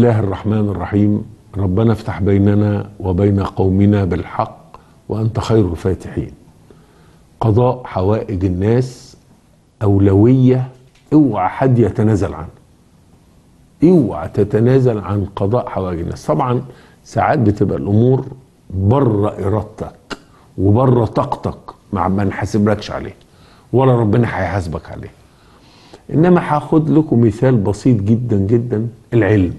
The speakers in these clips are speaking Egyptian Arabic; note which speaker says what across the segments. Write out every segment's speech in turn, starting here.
Speaker 1: الله الرحمن الرحيم ربنا افتح بيننا وبين قومنا بالحق وانت خير الفاتحين قضاء حوائج الناس اولويه اوعى حد يتنازل عنها اوعى تتنازل عن قضاء حوائج الناس طبعا ساعات بتبقى الامور بره ارادتك وبره طاقتك مع ما نحاسبلكش عليه ولا ربنا هيحاسبك عليه انما هاخد لكم مثال بسيط جدا جدا العلم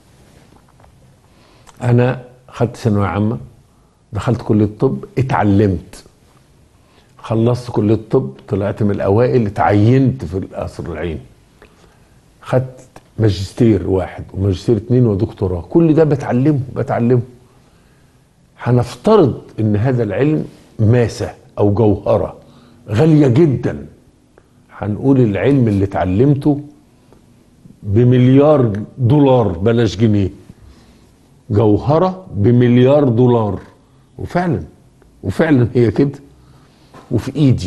Speaker 1: انا خدت ثانويه عامه دخلت كليه الطب اتعلمت خلصت كليه الطب طلعت من الاوائل اتعينت في القصر العيني خدت ماجستير واحد وماجستير اتنين ودكتوراه كل ده بتعلمه بتعلمه هنفترض ان هذا العلم ماسة او جوهرة غالية جدا هنقول العلم اللي اتعلمته بمليار دولار بلاش جنيه جوهرة بمليار دولار وفعلا وفعلا هي كده وفي ايدي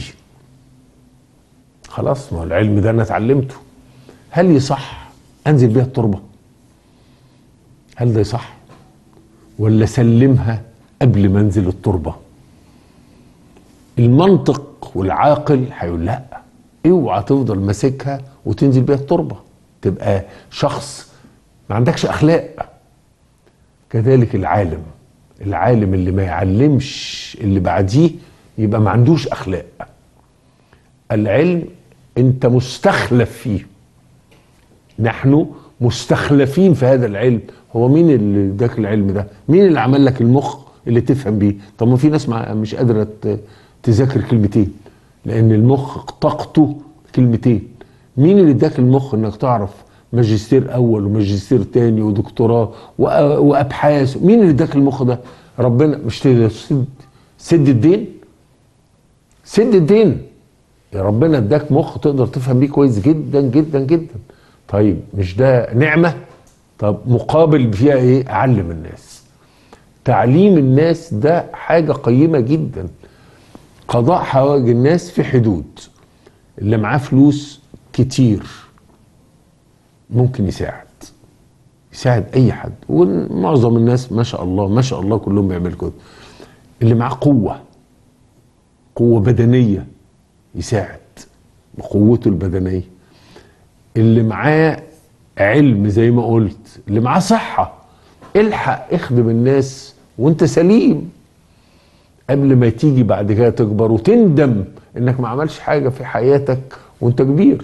Speaker 1: خلاص ما هو العلم ده انا اتعلمته هل يصح انزل بيها التربه هل ده يصح ولا سلمها قبل ما انزل التربه المنطق والعاقل هيقول لا اوعى تفضل ماسكها وتنزل بيها التربه تبقى شخص ما عندكش اخلاق كذلك العالم العالم اللي ما يعلمش اللي بعديه يبقى ما عندوش اخلاق العلم انت مستخلف فيه نحن مستخلفين في هذا العلم هو مين اللي اداك العلم ده مين اللي عمل لك المخ اللي تفهم بيه طب ما في ناس مش قادره تذاكر كلمتين لان المخ طاقته كلمتين مين اللي اداك المخ انك تعرف ماجستير اول وماجستير تاني ودكتوراه وابحاث مين اللي اداك المخ ده ربنا مش تقدر تسد سد الدين سد الدين يا ربنا اداك مخ تقدر تفهم بيه كويس جدا جدا جدا طيب مش ده نعمة طب مقابل فيها ايه اعلم الناس تعليم الناس ده حاجة قيمة جدا قضاء حوائج الناس في حدود اللي معاه فلوس كتير ممكن يساعد يساعد اي حد ومعظم الناس ما شاء الله ما شاء الله كلهم بيعملوا كده اللي معاه قوة قوة بدنية يساعد بقوته البدنية اللي معاه علم زي ما قلت اللي معاه صحة الحق اخدم الناس وانت سليم قبل ما تيجي بعد كده تكبر وتندم انك ما عملش حاجة في حياتك وانت كبير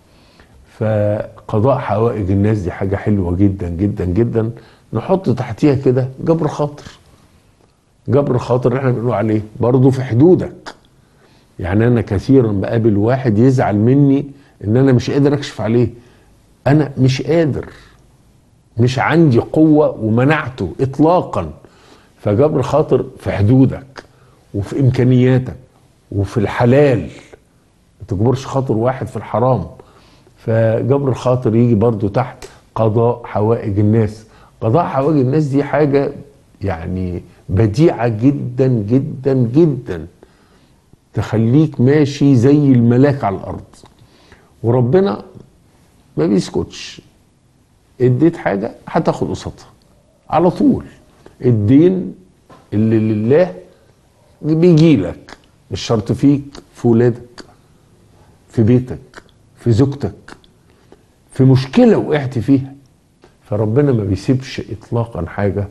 Speaker 1: فقضاء حوائج الناس دي حاجة حلوة جدا جدا جدا نحط تحتيها كده جبر خاطر جبر خاطر اللي احنا بنقول عليه برضه في حدودك يعني انا كثيرا بقابل واحد يزعل مني ان انا مش قادر اكشف عليه انا مش قادر مش عندي قوة ومنعته اطلاقا فجبر خاطر في حدودك وفي امكانياتك وفي الحلال ما تجبرش خاطر واحد في الحرام فجبر الخاطر يجي برضو تحت قضاء حوائج الناس قضاء حوائج الناس دي حاجة يعني بديعة جدا جدا جدا تخليك ماشي زي الملاك على الارض وربنا ما بيسكتش اديت حاجه هتاخد قصادها على طول الدين اللي لله بيجي لك مش شرط فيك في ولادك في بيتك في زوجتك في مشكله وقعت فيها فربنا ما بيسيبش اطلاقا حاجه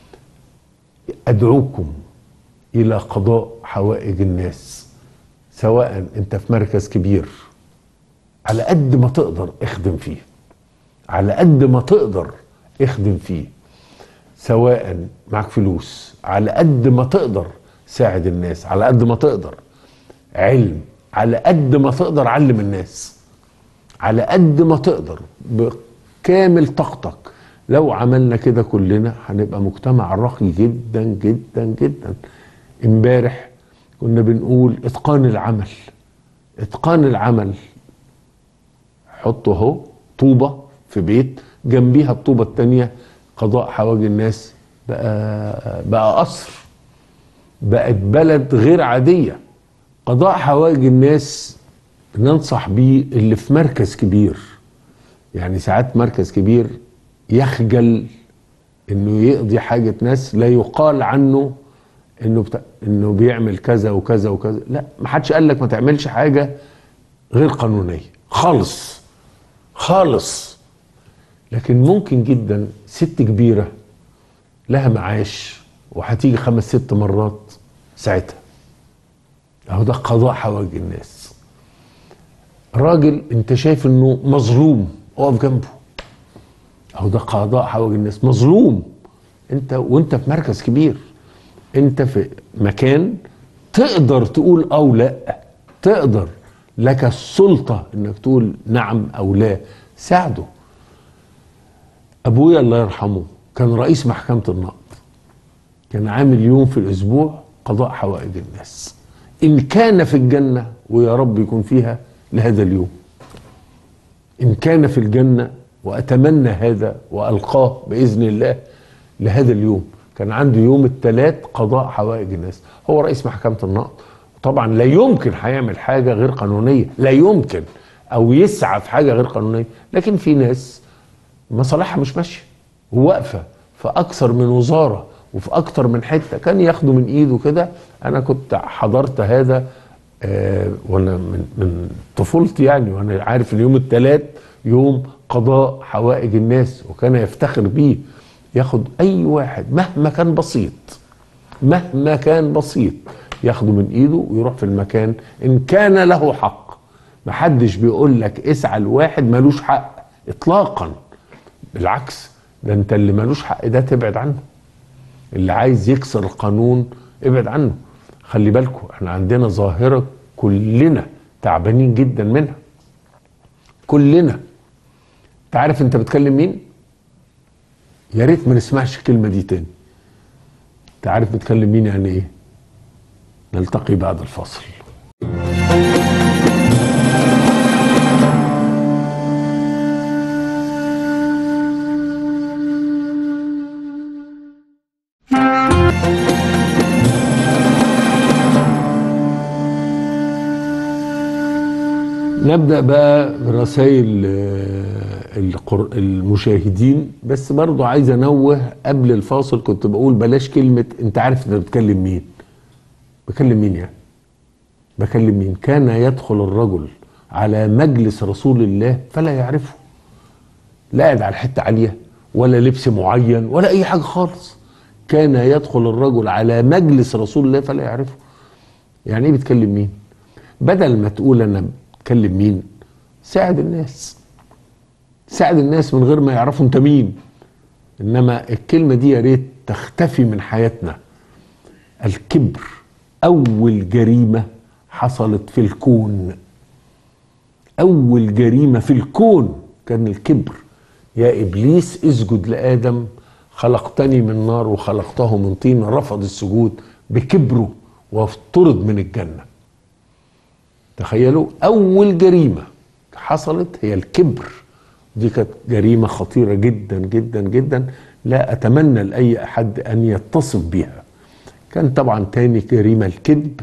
Speaker 1: ادعوكم الى قضاء حوائج الناس سواء انت في مركز كبير على قد ما تقدر اخدم فيه على قد ما تقدر اخدم فيه سواء معك فلوس على قد ما تقدر ساعد الناس على قد ما تقدر علم على قد ما تقدر علم الناس على قد ما تقدر بكامل طاقتك لو عملنا كده كلنا هنبقى مجتمع راقي جدا جدا جدا امبارح كنا بنقول اتقان العمل اتقان العمل حطه اهو طوبه في بيت جنبيها الطوبه التانيه قضاء حوائج الناس بقى بقى قصر بقت بلد غير عاديه قضاء حوائج الناس ننصح بيه اللي في مركز كبير يعني ساعات مركز كبير يخجل انه يقضي حاجه ناس لا يقال عنه انه بتا... انه بيعمل كذا وكذا وكذا لا ما حدش قال لك ما تعملش حاجه غير قانونيه خالص خالص لكن ممكن جدا ست كبيره لها معاش وهتيجي خمس ست مرات ساعتها اهو ده قضاء حوائج الناس راجل انت شايف انه مظلوم اقف جنبه اهو ده قضاء حوائج الناس مظلوم انت وانت في مركز كبير انت في مكان تقدر تقول او لا تقدر لك السلطة انك تقول نعم او لا ساعده ابويا الله يرحمه كان رئيس محكمة النقد كان عامل يوم في الاسبوع قضاء حوائج الناس ان كان في الجنة ويا رب يكون فيها لهذا اليوم ان كان في الجنة واتمنى هذا والقاه باذن الله لهذا اليوم كان عنده يوم الثلاث قضاء حوائج الناس هو رئيس محكمة النقد طبعا لا يمكن هيعمل حاجة غير قانونية لا يمكن او يسعى في حاجة غير قانونية لكن في ناس مصالحها مش ماشية وواقفة في اكثر من وزارة وفي اكتر من حتة كان ياخده من ايده كده انا كنت حضرت هذا آه وانا من, من طفولتي يعني وانا عارف ان يوم الثلاث يوم قضاء حوائج الناس وكان يفتخر بيه ياخد اي واحد مهما كان بسيط مهما كان بسيط ياخده من ايده ويروح في المكان ان كان له حق محدش بيقول لك اسعى لواحد ملوش حق اطلاقا بالعكس ده انت اللي ملوش حق ده تبعد عنه اللي عايز يكسر القانون ابعد عنه خلي بالكم احنا عندنا ظاهرة كلنا تعبانين جدا منها كلنا انت عارف انت بتكلم مين يا ريت ما نسمعش الكلمة دي تاني انت عارف بتكلم مين يعني ايه نلتقي بعد الفاصل نبدأ بقى برسائل القر- المشاهدين بس برضو عايز انوه قبل الفاصل كنت بقول بلاش كلمة انت عارف انت بتكلم مين بكلم مين يعني بكلم مين كان يدخل الرجل على مجلس رسول الله فلا يعرفه لا قاعد على حتة عالية ولا لبس معين ولا اي حاجة خالص كان يدخل الرجل على مجلس رسول الله فلا يعرفه يعني ايه بتكلم مين بدل ما تقول انا بتكلم مين ساعد الناس ساعد الناس من غير ما يعرفوا انت مين انما الكلمه دي يا ريت تختفي من حياتنا الكبر اول جريمه حصلت في الكون اول جريمه في الكون كان الكبر يا ابليس اسجد لادم خلقتني من نار وخلقته من طين رفض السجود بكبره وافترض من الجنه تخيلوا اول جريمه حصلت هي الكبر دي كانت جريمه خطيره جدا جدا جدا لا اتمنى لاي احد ان يتصف بها كان طبعا تاني جريمه الكذب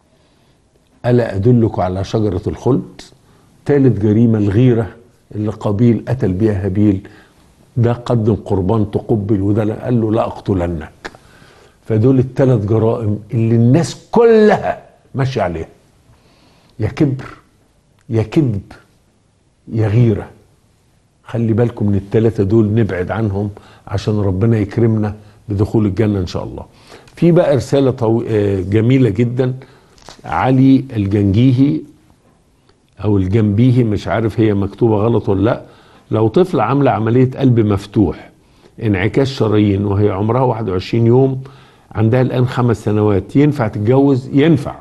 Speaker 1: الا ادلك على شجره الخلد ثالث جريمه الغيره اللي قابيل قتل بها هابيل ده قدم قربان تقبل وده قال له لا اقتلنك فدول الثلاث جرائم اللي الناس كلها ماشيه عليها يا كبر يا كذب يا غيره خلي بالكم من الثلاثه دول نبعد عنهم عشان ربنا يكرمنا بدخول الجنه ان شاء الله في بقى رساله طو... آه، جميله جدا علي الجنجيهي او الجنبيهي مش عارف هي مكتوبه غلط ولا لا لو طفل عامله عمليه قلب مفتوح انعكاس شرايين وهي عمرها 21 يوم عندها الان خمس سنوات ينفع تتجوز ينفع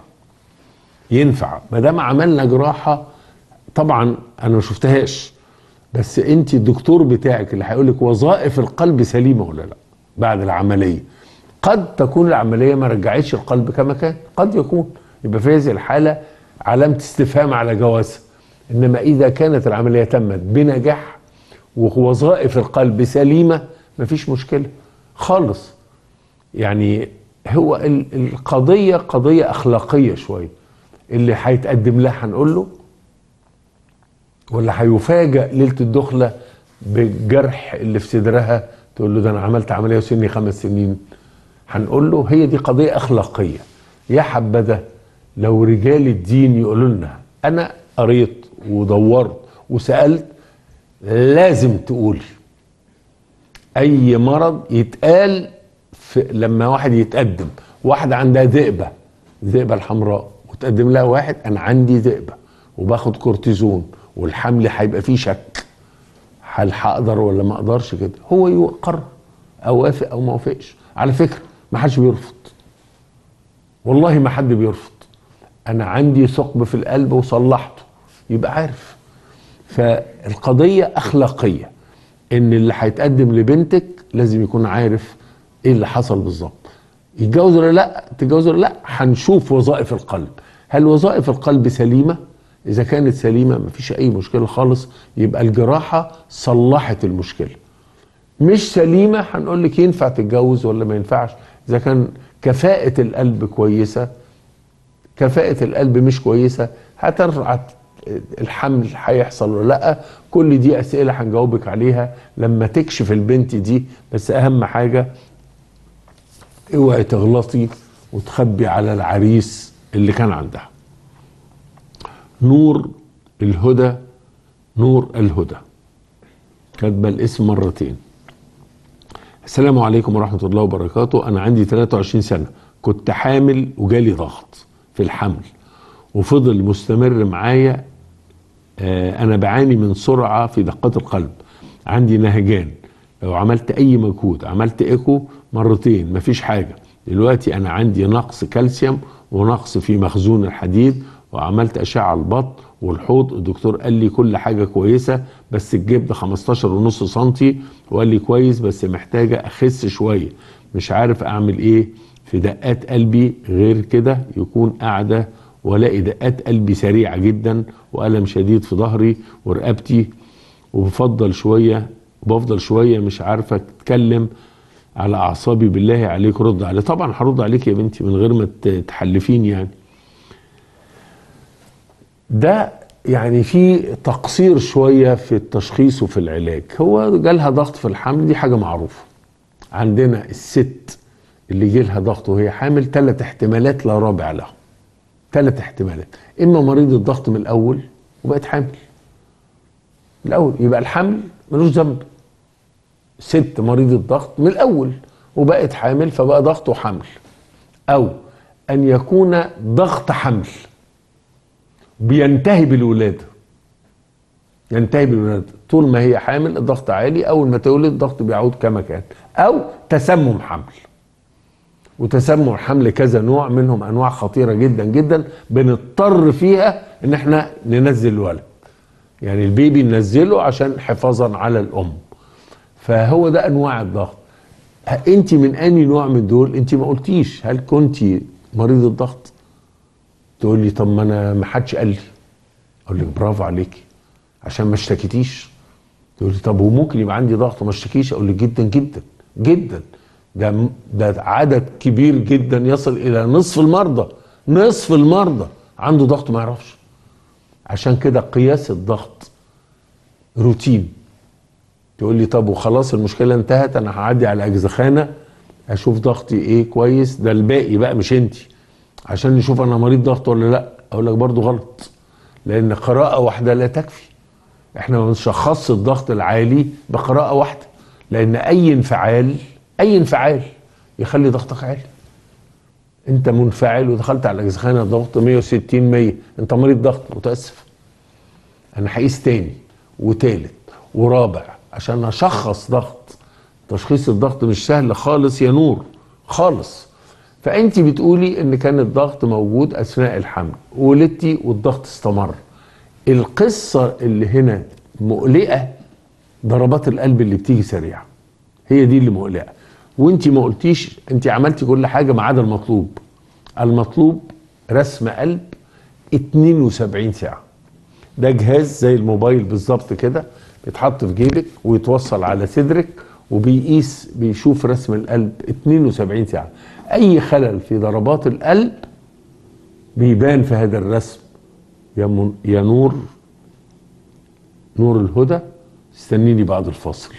Speaker 1: ينفع ما دام عملنا جراحه طبعا انا ما شفتهاش بس انت الدكتور بتاعك اللي هيقول لك وظائف القلب سليمه ولا لا بعد العمليه قد تكون العمليه ما رجعتش القلب كما كان قد يكون يبقى في هذه الحاله علامه استفهام على جوازها انما اذا كانت العمليه تمت بنجاح ووظائف القلب سليمه مفيش مشكله خالص يعني هو ال- القضيه قضيه اخلاقيه شويه اللي هيتقدم لها هنقول له ولا هيفاجئ ليله الدخله بالجرح اللي في صدرها تقول له ده انا عملت عمليه وسني خمس سنين هنقول له هي دي قضيه اخلاقيه يا حبذا لو رجال الدين يقولوا لنا انا قريت ودورت وسالت لازم تقولي اي مرض يتقال في لما واحد يتقدم واحده عندها ذئبه ذئبه الحمراء وتقدم لها واحد انا عندي ذئبه وباخد كورتيزون والحمل هيبقى فيه شك هل هقدر ولا ما اقدرش كده هو يقرر اوافق او ما اوافقش على فكره ما حدش بيرفض والله ما حد بيرفض انا عندي ثقب في القلب وصلحته يبقى عارف فالقضيه اخلاقيه ان اللي هيتقدم لبنتك لازم يكون عارف ايه اللي حصل بالظبط يتجوز ولا لا تتجوز ولا لا هنشوف وظائف القلب هل وظائف القلب سليمه اذا كانت سليمه مفيش اي مشكله خالص يبقى الجراحه صلحت المشكله مش سليمه هنقول لك ينفع تتجوز ولا ما ينفعش اذا كان كفاءه القلب كويسه كفاءه القلب مش كويسه هترفع الحمل هيحصل ولا لا كل دي اسئله هنجاوبك عليها لما تكشف البنت دي بس اهم حاجه اوعي تغلطي وتخبي على العريس اللي كان عندها نور الهدى نور الهدى كاتبه الاسم مرتين السلام عليكم ورحمه الله وبركاته انا عندي 23 سنه كنت حامل وجالي ضغط في الحمل وفضل مستمر معايا آه، انا بعاني من سرعه في دقات القلب عندي نهجان لو عملت اي مجهود عملت ايكو مرتين مفيش حاجه دلوقتي انا عندي نقص كالسيوم ونقص في مخزون الحديد وعملت اشعه البطن والحوض الدكتور قال لي كل حاجه كويسه بس الجبد 15 ونص سنتي وقال لي كويس بس محتاجه اخس شويه مش عارف اعمل ايه في دقات قلبي غير كده يكون قاعده والاقي دقات قلبي سريعه جدا والم شديد في ظهري ورقبتي وبفضل شويه وبفضل شويه مش عارفه اتكلم على اعصابي بالله عليك رد عليه طبعا هرد عليك يا بنتي من غير ما ت- تحلفيني يعني ده يعني في تقصير شويه في التشخيص وفي العلاج هو جالها ضغط في الحمل دي حاجه معروفه عندنا الست اللي جالها ضغط وهي حامل ثلاث احتمالات لا رابع لهم ثلاث احتمالات اما مريض الضغط من الاول وبقت حامل الاول يبقى الحمل ملوش ذنب ست مريض الضغط من الاول وبقت حامل فبقى ضغط وحمل او ان يكون ضغط حمل بينتهي بالولاده ينتهي بالولاده طول ما هي حامل الضغط عالي اول ما تولد الضغط بيعود كما كان او تسمم حمل وتسمم الحمل كذا نوع منهم انواع خطيره جدا جدا بنضطر فيها ان احنا ننزل الولد يعني البيبي ننزله عشان حفاظا على الام فهو ده انواع الضغط انت من اني نوع من دول انت ما قلتيش هل كنت مريض الضغط تقول لي طب ما انا ما حدش قال لي اقول لك برافو عليكي عشان ما اشتكيتيش تقول لي طب وممكن يبقى عندي ضغط وما اشتكيش اقول لك جدا جدا جدا ده ده عدد كبير جدا يصل الى نصف المرضى نصف المرضى عنده ضغط ما يعرفش عشان كده قياس الضغط روتين تقول لي طب وخلاص المشكله انتهت انا هعدي على اجزخانه اشوف ضغطي ايه كويس ده الباقي بقى مش انت عشان نشوف انا مريض ضغط ولا لا اقول لك برضو غلط لان قراءه واحده لا تكفي احنا ما بنشخصش الضغط العالي بقراءه واحده لان اي انفعال اي انفعال يخلي ضغطك عالي انت منفعل ودخلت على الاجزخانه ضغط 160 100 انت مريض ضغط متاسف انا هقيس تاني وتالت ورابع عشان اشخص ضغط تشخيص الضغط مش سهل خالص يا نور خالص فانت بتقولي ان كان الضغط موجود اثناء الحمل ولدتي والضغط استمر القصه اللي هنا مقلقه ضربات القلب اللي بتيجي سريعه هي دي اللي مقلقه وانت ما قلتيش انت عملتي كل حاجه ما عدا المطلوب المطلوب رسم قلب 72 ساعه ده جهاز زي الموبايل بالظبط كده بيتحط في جيبك ويتوصل على صدرك وبيقيس بيشوف رسم القلب 72 ساعه اي خلل في ضربات القلب بيبان في هذا الرسم يا, من يا نور نور الهدى استنيني بعد الفاصل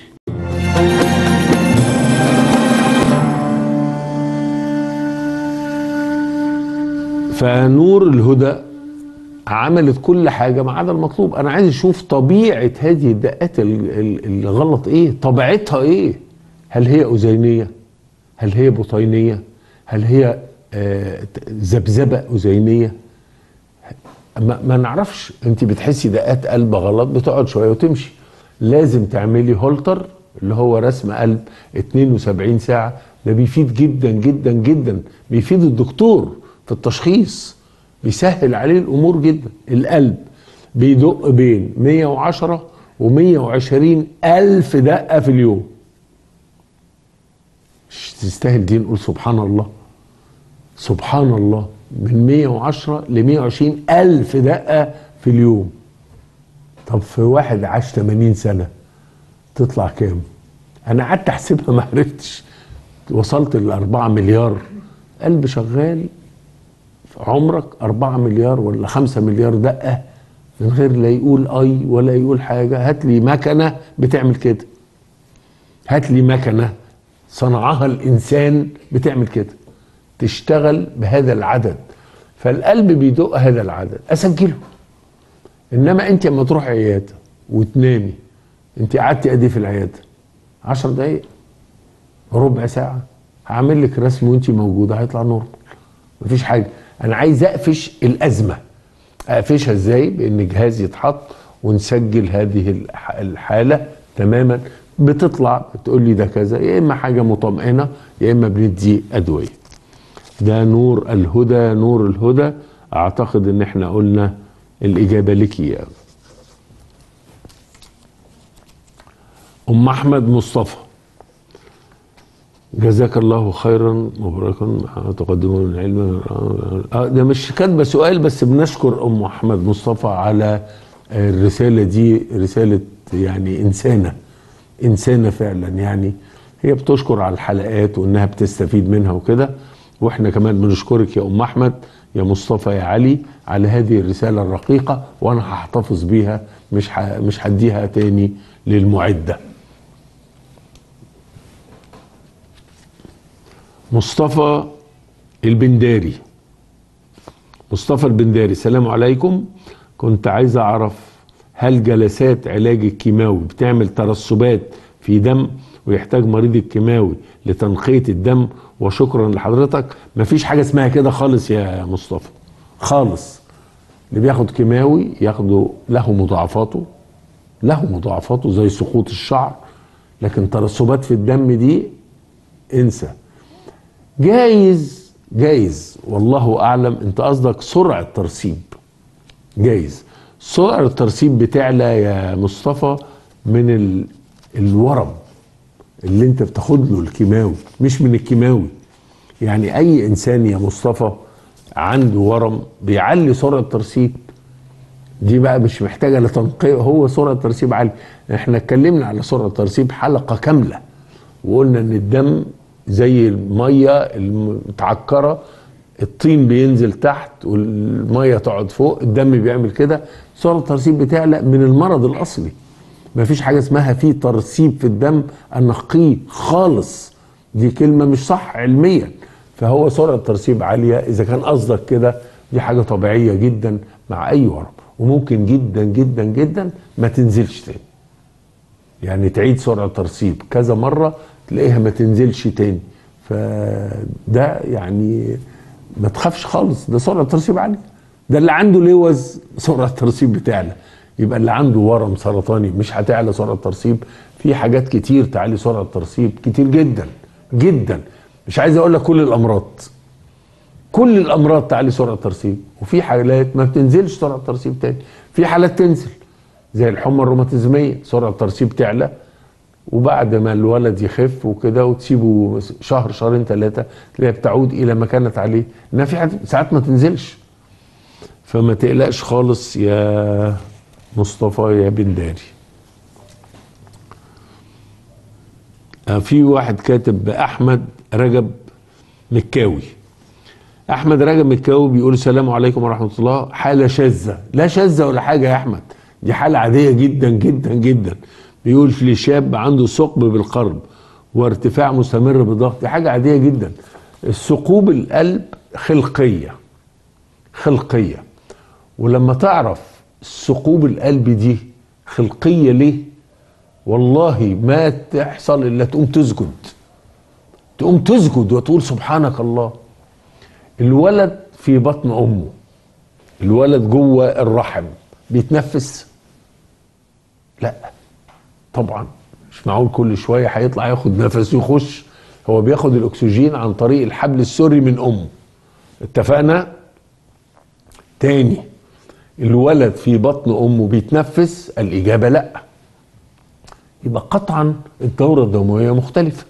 Speaker 1: فنور الهدى عملت كل حاجة ما عدا المطلوب أنا عايز أشوف طبيعة هذه الدقات ال- ال- الغلط إيه طبيعتها إيه هل هي أذينية هل هي بطينية هل هي آه، ذبذبة أذينية ما, ما نعرفش انت بتحسي دقات قلب غلط بتقعد شويه وتمشي لازم تعملي هولتر اللي هو رسم قلب 72 ساعه ده بيفيد جدا جدا جدا بيفيد الدكتور في التشخيص بيسهل عليه الامور جدا القلب بيدق بين 110 و120 الف دقه في اليوم مش تستاهل دي نقول سبحان الله سبحان الله من 110 ل 120 ألف دقة في اليوم طب في واحد عاش 80 سنة تطلع كام؟ أنا قعدت أحسبها ما عرفتش وصلت ل 4 مليار قلب شغال في عمرك 4 مليار ولا 5 مليار دقة من غير لا يقول أي ولا يقول حاجة هات لي مكنة بتعمل كده هات لي مكنة صنعها الإنسان بتعمل كده تشتغل بهذا العدد فالقلب بيدق هذا العدد اسجله انما انت لما تروح عياده وتنامي انت قعدتي قد ايه في العياده 10 دقايق ربع ساعه هعمل لك رسم وانت موجوده هيطلع نورمال مفيش حاجه انا عايز اقفش الازمه اقفشها ازاي بان جهاز يتحط ونسجل هذه الح- الحاله تماما بتطلع تقول لي ده كذا يا اما حاجه مطمئنه يا اما بندي ادويه ده نور الهدى نور الهدى اعتقد ان احنا قلنا الاجابه لك يا ام احمد مصطفى جزاك الله خيرا مباركا ما تقدمه من علم آه، ده مش كاتبه سؤال بس بنشكر ام احمد مصطفى على الرساله دي رساله يعني انسانه انسانه فعلا يعني هي بتشكر على الحلقات وانها بتستفيد منها وكده واحنا كمان بنشكرك يا ام احمد يا مصطفى يا علي على هذه الرساله الرقيقه وانا هحتفظ بيها مش ح... مش هديها تاني للمعده مصطفى البنداري مصطفى البنداري السلام عليكم كنت عايز اعرف هل جلسات علاج الكيماوي بتعمل ترسبات في دم ويحتاج مريض الكيماوي لتنقية الدم وشكرا لحضرتك مفيش حاجة اسمها كده خالص يا مصطفى خالص اللي بياخد كيماوي ياخده له مضاعفاته له مضاعفاته زي سقوط الشعر لكن ترسبات في الدم دي انسى جايز جايز والله اعلم انت قصدك سرعه ترسيب جايز سرعه الترسيب بتعلى يا مصطفى من ال... الورم اللي انت بتاخد له الكيماوي مش من الكيماوي يعني اي انسان يا مصطفى عنده ورم بيعلي سرعه الترسيب دي بقى مش محتاجه لتنقية هو سرعه ترسيب عالي احنا اتكلمنا على سرعه ترسيب حلقه كامله وقلنا ان الدم زي الميه المتعكره الطين بينزل تحت والميه تقعد فوق الدم بيعمل كده سرعه الترسيب بتعلى من المرض الاصلي مفيش حاجه اسمها في ترسيب في الدم انقيه خالص دي كلمه مش صح علميا فهو سرعه ترسيب عاليه اذا كان قصدك كده دي حاجه طبيعيه جدا مع اي ورم وممكن جدا جدا جدا ما تنزلش تاني يعني تعيد سرعه ترسيب كذا مره تلاقيها ما تنزلش تاني فده يعني ما تخافش خالص ده سرعه ترسيب عاليه ده اللي عنده لوز سرعه الترسيب بتعلى يبقى اللي عنده ورم سرطاني مش هتعلى سرعه الترسيب في حاجات كتير تعلي سرعه الترسيب كتير جدا جدا مش عايز اقول لك كل الامراض كل الامراض تعلي سرعه الترسيب وفي حالات ما بتنزلش سرعه الترسيب تاني في حالات تنزل زي الحمى الروماتيزميه سرعه الترسيب تعلى وبعد ما الولد يخف وكده وتسيبه شهر شهرين ثلاثه تلاقيها بتعود الى ما كانت عليه انها في حد- ساعات ما تنزلش فما تقلقش خالص يا مصطفى يا بنداري آه، في واحد كاتب احمد رجب مكاوي احمد رجب مكاوي بيقول السلام عليكم ورحمه الله حاله شاذه لا شاذه ولا حاجه يا احمد دي حاله عاديه جدا جدا جدا بيقول في شاب عنده ثقب بالقلب وارتفاع مستمر بالضغط دي حاجه عاديه جدا الثقوب القلب خلقيه خلقيه ولما تعرف ثقوب القلب دي خلقيه ليه والله ما تحصل الا تقوم تسجد تقوم تسجد وتقول سبحانك الله الولد في بطن امه الولد جوه الرحم بيتنفس لا طبعا مش معقول كل شويه هيطلع ياخد نفس يخش هو بياخد الاكسجين عن طريق الحبل السري من امه اتفقنا تاني الولد في بطن امه بيتنفس الاجابه لا يبقى قطعا الدوره الدمويه مختلفه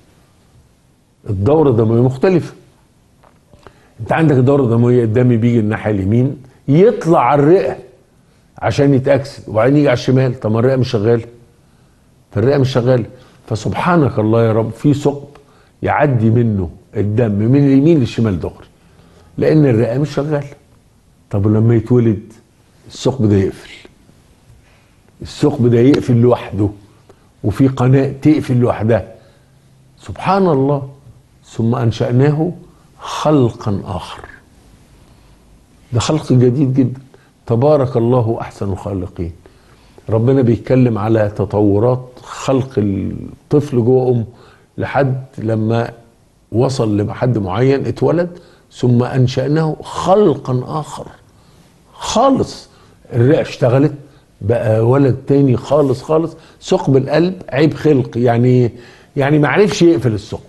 Speaker 1: الدوره الدمويه مختلفه انت عندك الدوره الدمويه الدم بيجي الناحيه اليمين يطلع على الرئه عشان يتاكسد وبعدين يجي على الشمال طب ما الرئه مش شغاله فالرئه مش شغاله فسبحانك الله يا رب في ثقب يعدي منه الدم من اليمين للشمال دغري لان الرئه مش شغاله طب ولما يتولد الثقب ده يقفل الثقب ده يقفل لوحده وفي قناه تقفل لوحدها سبحان الله ثم انشاناه خلقا اخر ده خلق جديد جدا تبارك الله احسن الخالقين ربنا بيتكلم على تطورات خلق الطفل جوه امه لحد لما وصل لحد معين اتولد ثم انشاناه خلقا اخر خالص الرئه اشتغلت بقى ولد تاني خالص خالص ثقب القلب عيب خلق يعني يعني ما عرفش يقفل الثقب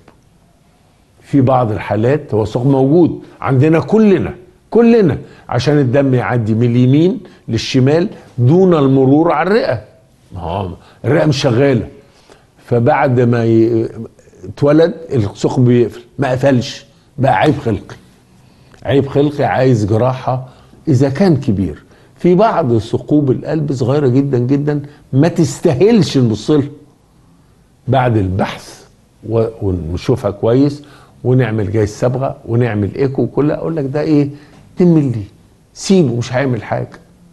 Speaker 1: في بعض الحالات هو الثقب موجود عندنا كلنا كلنا عشان الدم يعدي من اليمين للشمال دون المرور على الرئه ما هو الرئه مش شغاله فبعد ما ي... اتولد الثقب بيقفل ما قفلش بقى عيب خلقي عيب خلقي عايز جراحه اذا كان كبير في بعض ثقوب القلب صغيره جدا جدا ما تستاهلش نبص لها بعد البحث و... ونشوفها كويس ونعمل جاي صبغه ونعمل ايكو وكل اقول لك ده ايه 2 مللي سيبه مش هيعمل حاجه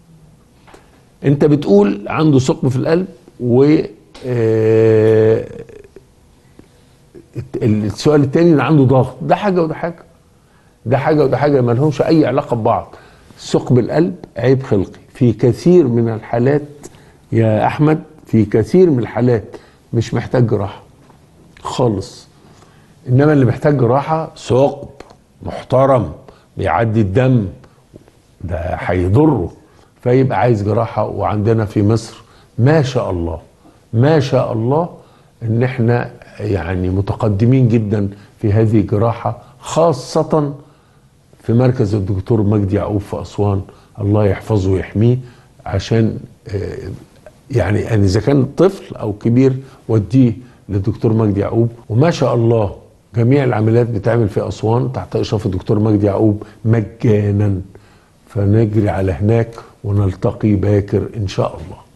Speaker 1: انت بتقول عنده ثقب في القلب و آه السؤال الثاني اللي عنده ضغط ده حاجه وده حاجه ده حاجه وده حاجه ما لهمش اي علاقه ببعض ثقب القلب عيب خلقي في كثير من الحالات يا احمد في كثير من الحالات مش محتاج جراحه خالص انما اللي محتاج جراحه ثقب محترم بيعدي الدم ده هيضره فيبقى عايز جراحه وعندنا في مصر ما شاء الله ما شاء الله ان احنا يعني متقدمين جدا في هذه الجراحه خاصه في مركز الدكتور مجدي يعقوب في اسوان الله يحفظه ويحميه عشان يعني يعني اذا كان طفل او كبير وديه للدكتور مجدي يعقوب وما شاء الله جميع العمليات بتعمل في اسوان تحت اشراف الدكتور مجدي يعقوب مجانا فنجري على هناك ونلتقي باكر ان شاء الله